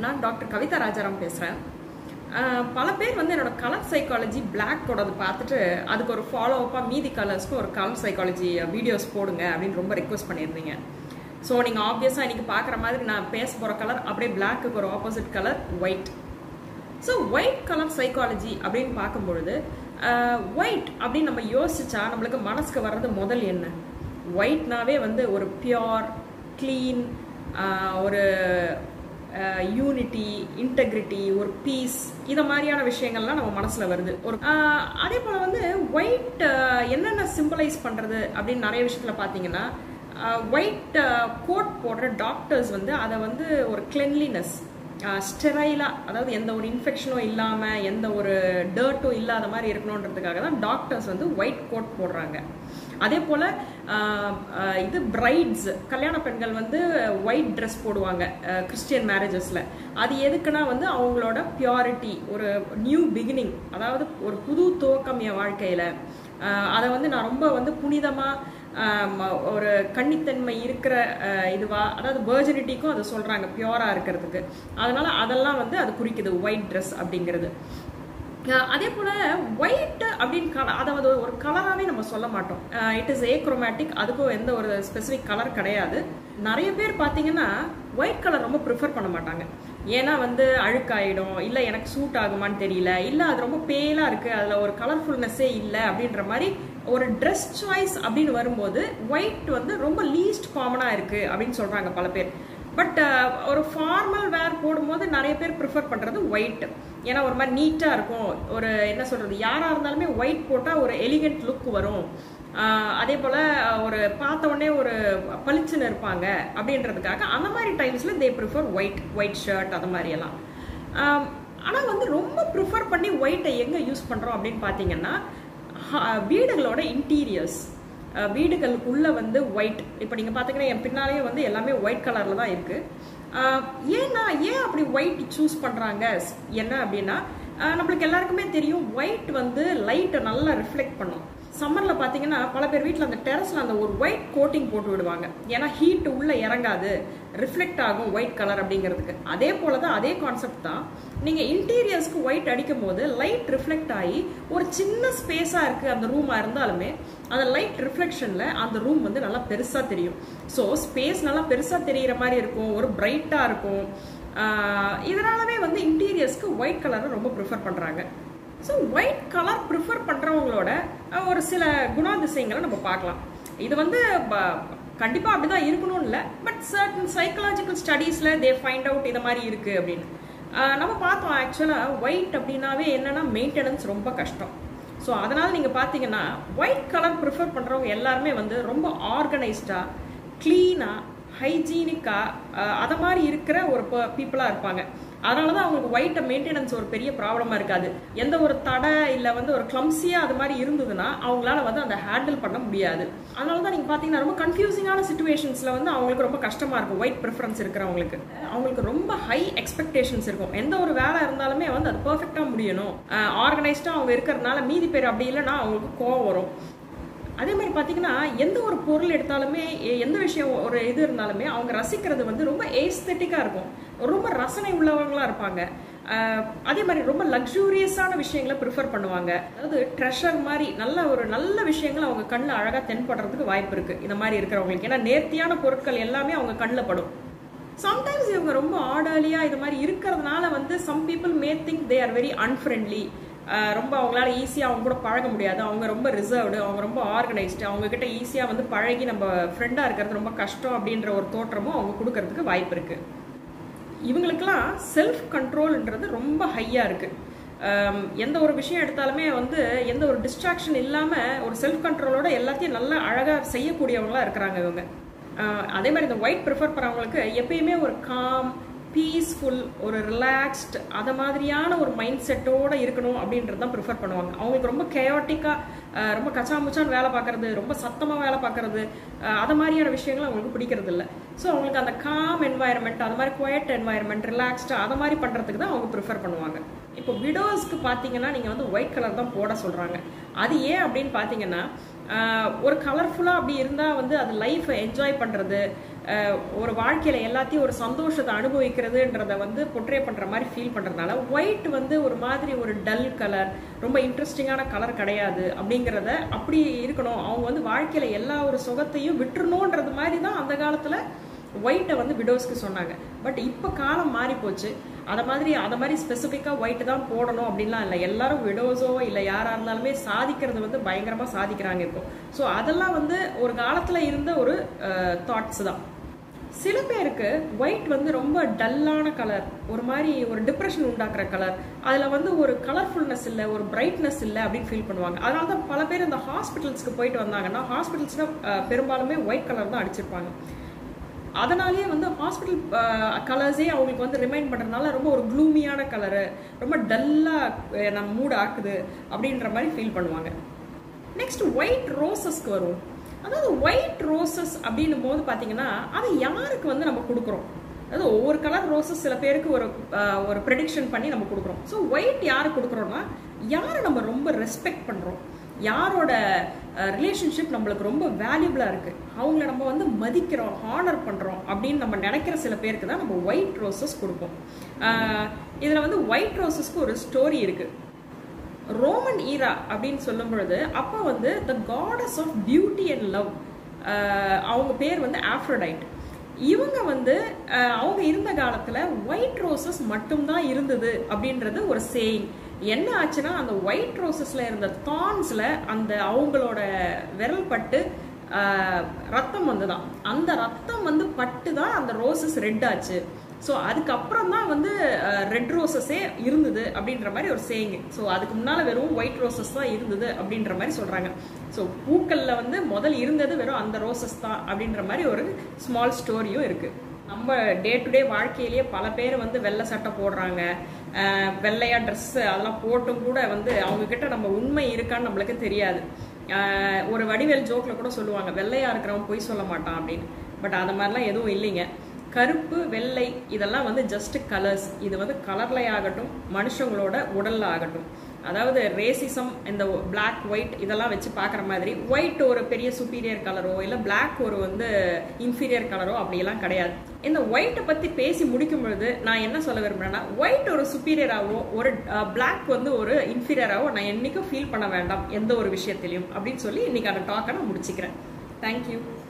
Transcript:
நான் டாக்டர் கவிதா ராஜாராம் பேசுகிறேன் பல பேர் வந்து என்னோட கலர் சைக்காலஜி பிளாக்கோடது பார்த்துட்டு அதுக்கு ஒரு ஃபாலோ அப்பாக மீதி கலர்ஸ்க்கு ஒரு கலர் சைக்காலஜி வீடியோஸ் போடுங்க அப்படின்னு ரொம்ப ரெக்வஸ்ட் பண்ணியிருந்தீங்க ஸோ நீங்கள் ஆப்வியஸாக இன்றைக்கி பார்க்குற மாதிரி நான் பேச போகிற கலர் அப்படியே பிளாக்குக்கு ஒரு opposite colour white so white colour psychology அப்படின்னு பார்க்கும்பொழுது ஒயிட் அப்படின்னு நம்ம யோசிச்சா நம்மளுக்கு மனசுக்கு வர்றது முதல் என்ன ஒயிட்னாவே வந்து ஒரு பியோர் க்ளீன் ஒரு யூனிட்டி இன்டெகிரிட்டி ஒரு பீஸ் இதை மாதிரியான விஷயங்கள்லாம் நம்ம மனசில் வருது ஒரு அதே போல் வந்து ஒயிட் என்னென்ன சிம்பிளைஸ் பண்ணுறது அப்படின்னு நிறைய விஷயத்தில் பார்த்தீங்கன்னா ஒயிட் கோட் போடுற டாக்டர்ஸ் வந்து அதை வந்து ஒரு கிளென்லினஸ் ஸ்டெரைலாக அதாவது எந்த ஒரு இன்ஃபெக்ஷனும் இல்லாமல் எந்த ஒரு டர்ட்டும் இல்லாத மாதிரி இருக்கணுன்றதுக்காக தான் டாக்டர்ஸ் வந்து ஒயிட் கோட் போடுறாங்க அதே போல் இது பிரைட்ஸ் கல்யாண பெண்கள் வந்து ஒயிட் ட்ரெஸ் போடுவாங்க கிறிஸ்டியன் மேரேஜஸில் அது எதுக்குன்னா வந்து அவங்களோட பியூரிட்டி ஒரு நியூ பிகினிங் அதாவது ஒரு புது துவக்கம் என் வாழ்க்கையில் அதை வந்து நான் ரொம்ப வந்து புனிதமாக ஒரு கன்னித்தன்மை இருக்கிற இதுவா அதாவது வேர்ஜினிட்டிக்கும் அதை சொல்கிறாங்க பியூராக இருக்கிறதுக்கு அதனால அதெல்லாம் வந்து அது குறிக்குது ஒயிட் ட்ரெஸ் அப்படிங்கிறது அதே போல் ஒயிட் அப்படின்னு கலர் அதாவது ஒரு கலராகவே நம்ம சொல்ல மாட்டோம் இட் இஸ் ஏக்ரோமேட்டிக் அதுக்கும் எந்த ஒரு ஸ்பெசிஃபிக் கலர் கிடையாது நிறைய பேர் பார்த்தீங்கன்னா ஒயிட் கலர் ரொம்ப ப்ரிஃபர் பண்ண மாட்டாங்க ஏன்னா வந்து அழுக்காயிடும் இல்லை எனக்கு சூட் ஆகுமான்னு தெரியல இல்லை அது ரொம்ப பேலாக இருக்குது அதில் ஒரு கலர்ஃபுல்னஸ்ஸே இல்லை அப்படின்ற மாதிரி ஒரு ட்ரெஸ் சாய்ஸ் அப்படின்னு வரும்போது ஒயிட் வந்து ரொம்ப லீஸ்ட் காமனாக இருக்குது அப்படின்னு சொல்கிறாங்க பல பேர் பட் ஒரு ஃபார்மல் வேர் போடும்போது நிறைய பேர் ப்ரிஃபர் பண்ணுறது ஒயிட் ஏன்னா ஒரு மாதிரி நீட்டாக இருக்கும் ஒரு என்ன சொல்கிறது யாராக இருந்தாலுமே ஒயிட் போட்டால் ஒரு எலிகண்ட் லுக் வரும் அதே போல் ஒரு பார்த்த உடனே ஒரு பளிச்சுன்னு இருப்பாங்க அப்படின்றதுக்காக அந்த மாதிரி டைம்ஸில் they prefer white white shirt அது மாதிரியெல்லாம் ஆனால் வந்து ரொம்ப ப்ரிஃபர் பண்ணி ஒயிட்டை எங்கே யூஸ் பண்ணுறோம் அப்படின்னு பார்த்தீங்கன்னா வீடுகளோட இன்டீரியர்ஸ் வீடுகளுக்குள்ளே வந்து ஒயிட் இப்போ நீங்கள் பார்த்தீங்கன்னா என் பின்னாலேயே வந்து எல்லாமே ஒயிட் கலரில் தான் இருக்குது ஏன்னா ஏன் அப்படி ஒயிட் சூஸ் பண்ணுறாங்க என்ன அப்படின்னா நம்மளுக்கு எல்லாருக்குமே தெரியும் ஒயிட் வந்து லைட்டை நல்லா ரிஃப்ளெக்ட் பண்ணும் சம்மரில் பார்த்தீங்கன்னா பல பேர் வீட்டில் அந்த டெரஸில் அந்த ஒரு ஒயிட் கோட்டிங் போட்டு விடுவாங்க ஏன்னா ஹீட் உள்ளே இறங்காது ரிஃப்ளெக்ட் ஆகும் ஒயிட் கலர் அப்படிங்கிறதுக்கு அதே போல தான் அதே கான்செப்ட் தான் நீங்கள் இன்டீரியர்ஸ்க்கு ஒயிட் அடிக்கும் போது லைட் ரிஃப்ளெக்ட் ஆகி ஒரு சின்ன ஸ்பேஸாக இருக்குது அந்த ரூமாக இருந்தாலுமே அந்த லைட் ரிஃப்ளெக்ஷனில் அந்த ரூம் வந்து நல்லா பெருசாக தெரியும் ஸோ ஸ்பேஸ் நல்லா பெருசாக தெரிகிற மாதிரி இருக்கும் ஒரு பிரைட்டாக இருக்கும் இதனாலவே வந்து இன்டீரியர்ஸ்க்கு ஒயிட் கலரை ரொம்ப ப்ரிஃபர் பண்ணுறாங்க ஸோ ஒயிட் கலர் ப்ரிஃபர் பண்ணுறவங்களோட ஒரு சில குணாதிசயங்களை நம்ம பார்க்கலாம் இது வந்து கண்டிப்பாக அப்படி தான் இருக்கணும்னு இல்லை பட் சர்டன் சைக்கலாஜிக்கல் ஸ்டடீஸில் தே ஃபைண்ட் அவுட் இது மாதிரி இருக்குது அப்படின்னு நம்ம பார்த்தோம் ஆக்சுவலாக ஒயிட் அப்படின்னாவே என்னென்னா மெயின்டெனன்ஸ் ரொம்ப கஷ்டம் ஸோ அதனால் நீங்கள் பார்த்தீங்கன்னா ஒயிட் கலர் ப்ரிஃபர் பண்ணுறவங்க எல்லாருமே வந்து ரொம்ப ஆர்கனைஸ்டாக க்ளீனாக ஹைஜீனிக்காக அதை மாதிரி இருக்கிற ஒரு பீப்புளாக இருப்பாங்க அதனால தான் அவங்களுக்கு ஒயிட்டை மெயின்டெனன்ஸ் ஒரு பெரிய ப்ராப்ளமாக இருக்காது எந்த ஒரு தடை இல்லை வந்து ஒரு கிளம்ஸியாக அது மாதிரி இருந்ததுன்னா அவங்களால வந்து அந்த ஹேண்டில் பண்ண முடியாது அதனால தான் நீங்கள் பார்த்தீங்கன்னா ரொம்ப கன்ஃபியூசிங்கான சுச்சுவேஷன்ஸில் வந்து அவங்களுக்கு ரொம்ப கஷ்டமாக இருக்கும் ஒயிட் ப்ரிஃபரன்ஸ் இருக்கிறவங்களுக்கு அவங்களுக்கு ரொம்ப ஹை எக்ஸ்பெக்டேஷன்ஸ் இருக்கும் எந்த ஒரு வேலை இருந்தாலுமே வந்து அது பர்ஃபெக்டாக முடியணும் ஆர்கனைஸ்டாக அவங்க இருக்கிறதுனால மீதி பேர் அப்படி இல்லைன்னா அவங்களுக்கு கோவம் வரும் அதே மாதிரி பார்த்தீங்கன்னா எந்த ஒரு பொருள் எடுத்தாலுமே எந்த விஷயம் ஒரு இது இருந்தாலுமே அவங்க ரசிக்கிறது வந்து ரொம்ப ஏஸ்தட்டிக்காக இருக்கும் ரொம்ப ரசனை உள்ளவங்களாக இருப்பாங்க அதே மாதிரி ரொம்ப லக்ஸூரியஸான விஷயங்களை ப்ரிஃபர் பண்ணுவாங்க அதாவது ட்ரெஷர் மாதிரி நல்ல ஒரு நல்ல விஷயங்கள் அவங்க கண்ணில் அழகாக தென்படுறதுக்கு வாய்ப்பு இருக்குது இந்த மாதிரி இருக்கிறவங்களுக்கு ஏன்னா நேர்த்தியான பொருட்கள் எல்லாமே அவங்க கண்ணில் படும் சம்டைம்ஸ் இவங்க ரொம்ப ஆர்டர்லியாக இது மாதிரி இருக்கிறதுனால வந்து some people may think they are very unfriendly ரொம்ப அவங்களால ஈஸியாக அவங்க கூட பழக முடியாது அவங்க ரொம்ப ரிசர்வ்டு அவங்க ரொம்ப ஆர்கனைஸ்டு அவங்க கிட்ட ஈஸியாக வந்து பழகி நம்ம ஃப்ரெண்டாக இருக்கிறது ரொம்ப கஷ்டம் அப்படின்ற ஒரு தோற்றமும் அவங்க கொடுக்கறதுக்கு வாய்ப்பு இருக்கு இவங்களுக்கெல்லாம் செல்ஃப் கண்ட்ரோல்ன்றது ரொம்ப ஹையாக இருக்கு எந்த ஒரு விஷயம் எடுத்தாலுமே வந்து எந்த ஒரு டிஸ்ட்ராக்ஷன் இல்லாமல் ஒரு செல்ஃப் கண்ட்ரோலோட எல்லாத்தையும் நல்லா அழகாக செய்யக்கூடியவங்களா இருக்கிறாங்க இவங்க அதே மாதிரி இந்த ஒயிட் ப்ரிஃபர் பண்ணுறவங்களுக்கு எப்பயுமே ஒரு காம் பீஸ்ஃபுல் ஒரு ரிலாக்ஸ்ட் அதை மாதிரியான ஒரு மைண்ட் செட்டோடு இருக்கணும் அப்படின்றது தான் ப்ரிஃபர் பண்ணுவாங்க அவங்களுக்கு ரொம்ப கேயோட்டிக்காக ரொம்ப கச்சாமுச்சான்னு வேலை பார்க்குறது ரொம்ப சத்தமாக வேலை பார்க்குறது அதை மாதிரியான விஷயங்கள் அவங்களுக்கு பிடிக்கிறது இல்லை ஸோ அவங்களுக்கு அந்த காம் என்வாயர்மெண்ட் அது மாதிரி குவைட் என்வாயர்மெண்ட் ரிலாக்ஸ்டு அதை மாதிரி பண்ணுறதுக்கு தான் அவங்க ப்ரிஃபர் பண்ணுவாங்க இப்போ விடோஸ்க்கு பார்த்தீங்கன்னா நீங்கள் வந்து ஒயிட் கலர் தான் போட சொல்கிறாங்க அது ஏன் அப்படின்னு பார்த்தீங்கன்னா ஒரு கலர்ஃபுல்லாக அப்படி இருந்தால் வந்து அது லைஃப்பை என்ஜாய் பண்ணுறது அஹ், ஒரு வாழ்க்கையில எல்லாத்தையும் ஒரு சந்தோஷத்தை அனுபவிக்கிறதுன்றத வந்து பொட்ரே பண்ற மாதிரி ஃபீல் பண்றதுனால ஒயிட் வந்து ஒரு மாதிரி ஒரு டல் கலர் ரொம்ப இன்ட்ரெஸ்டிங்கான கலர் கிடையாது அப்படிங்கிறத அப்படி இருக்கணும் அவங்க வந்து வாழ்க்கையில எல்லா ஒரு சுகத்தையும் விட்டுறணுன்றது மாதிரி தான் அந்த காலத்துல ஒயிட்டை வந்து விடோஸ்க்கு சொன்னாங்க பட் இப்போ காலம் மாறி போச்சு அதை மாதிரி அதை மாதிரி ஸ்பெசிஃபிக்காக ஒயிட் தான் போடணும் அப்படின்லாம் இல்லை எல்லாரும் விடோஸோ இல்லை யாராக இருந்தாலுமே சாதிக்கிறது வந்து பயங்கரமாக சாதிக்கிறாங்க இப்போ ஸோ அதெல்லாம் வந்து ஒரு காலத்தில் இருந்த ஒரு தாட்ஸ் தான் சில பேருக்கு ஒயிட் வந்து ரொம்ப டல்லான கலர் ஒரு மாதிரி ஒரு டிப்ரெஷன் உண்டாக்குற கலர் அதில் வந்து ஒரு கலர்ஃபுல்னஸ் இல்லை ஒரு பிரைட்னஸ் இல்லை அப்படின்னு ஃபீல் பண்ணுவாங்க அதனால தான் பல பேர் இந்த ஹாஸ்பிட்டல்ஸ்க்கு போயிட்டு வந்தாங்கன்னா ஹாஸ்பிட்டல்ஸ்னா பெரும்பாலுமே ஒயிட் கலர் தான் அடிச்சிருப்பாங்க அதனாலேயே வந்து ஹாஸ்பிட்டல் கலர்ஸே அவங்களுக்கு வந்து ரிமைண்ட் பண்ணுறதுனால ரொம்ப ஒரு க்ளூமியான கலரு ரொம்ப டல்லாக நம்ம மூட் ஆக்குது அப்படின்ற மாதிரி ஃபீல் பண்ணுவாங்க நெக்ஸ்ட் ஒயிட் ரோசஸ்க்கு வருவோம் அதாவது ஒயிட் ரோசஸ் அப்படின்னும் போது பார்த்தீங்கன்னா அதை யாருக்கு வந்து நம்ம கொடுக்குறோம் அதாவது ஒவ்வொரு கலர் ரோசஸ் சில பேருக்கு ஒரு அஹ், ஒரு ப்ரெடிக்ஷன் பண்ணி நம்ம கொடுக்குறோம் ஸோ ஒயிட் யாருக்கு கொடுக்குறோம்னா யாரை நம்ம ரொம்ப ரெஸ்பெக்ட் பண்ணுறோம் யாரோட ரிலேஷன்ஷிப் நம்மளுக்கு ரொம்ப வேல்யூபிளாக இருக்குது அவங்கள நம்ம வந்து மதிக்கிறோம் ஹானர் பண்ணுறோம் அப்படின்னு நம்ம நினைக்கிற சில பேருக்கு தான் நம்ம ஒயிட் ரோசஸ் கொடுப்போம் இதில் வந்து ஒயிட் ரோசஸ்க்கு ஒரு ஸ்டோரி இருக்குது ரோமன் ஈரா அப்படின்னு சொல்லும் பொழுது அப்போ வந்து the goddess of beauty and love அவங்க பேர் வந்து ஆஃப்ரோடைட் இவங்க வந்து அஹ், அவங்க இருந்த காலத்துல ஒயிட் ரோசஸ் மட்டும்தான் இருந்தது அப்படின்றது ஒரு சேயிங் என்ன ஆச்சுன்னா அந்த ஒயிட் ரோசஸ்ல இருந்த தான்ஸ்ல அந்த அவங்களோட விரல் பட்டு ஆஹ், ரத்தம் வந்துதான் அந்த ரத்தம் வந்து பட்டு தான் அந்த ரோசஸ் ரெட் ஆச்சு ஸோ அதுக்கப்புறம் தான் வந்து ரெட் ரோசஸே இருந்தது அப்படின்ற மாதிரி ஒரு சேயிங் ஸோ அதுக்கு முன்னால வெறும் ஒயிட் ரோசஸ் தான் இருந்தது அப்படின்ற மாதிரி சொல்றாங்க ஸோ பூக்கள்ல வந்து முதல் இருந்தது வெறும் அந்த ரோசஸ் தான் அப்படின்ற மாதிரி ஒரு ஸ்மால் ஸ்டோரியும் இருக்கு நம்ம டே டு டே வாழ்க்கையிலேயே பல பேர் வந்து வெள்ளை சட்டை போடுறாங்க அஹ் வெள்ளையா ட்ரெஸ் அதெல்லாம் போட்டும் கூட வந்து அவங்க கிட்ட நம்ம உண்மை இருக்கான்னு நம்மளுக்கு தெரியாது அஹ் ஒரு வடிவேல் ஜோக்ல கூட சொல்லுவாங்க வெள்ளையா இருக்கிறவன் பொய் சொல்ல மாட்டான் அப்படின்னு பட் அது மாதிரிலாம் எதுவும் இல்லைங்க கருப்பு வெள்ளை இதெல்லாம் வந்து ஜஸ்ட் கலர்ஸ் இது வந்து கலர்ல ஆகட்டும் மனுஷங்களோட உடல்ல ஆகட்டும் அதாவது ரேசிசம் இந்த Black ஒயிட் இதெல்லாம் வச்சு பார்க்குற மாதிரி ஒயிட் ஒரு பெரிய சுப்பீரியர் கலரோ இல்லை Black ஒரு வந்து இன்ஃபீரியர் கலரோ அப்படியெல்லாம் கிடையாது இந்த ஒயிட்டை பற்றி பேசி முடிக்கும் பொழுது நான் என்ன சொல்ல விரும்புறேன்னா ஒயிட் ஒரு சுப்பீரியராகவோ ஒரு Black வந்து ஒரு இன்ஃபீரியராகவோ நான் என்னைக்கும் ஃபீல் பண்ண வேண்டாம் எந்த ஒரு விஷயத்திலையும் அப்படின்னு சொல்லி இன்னைக்கு அந்த டாக்கை நான் முடிச்சுக்கிறேன் தேங்க்யூ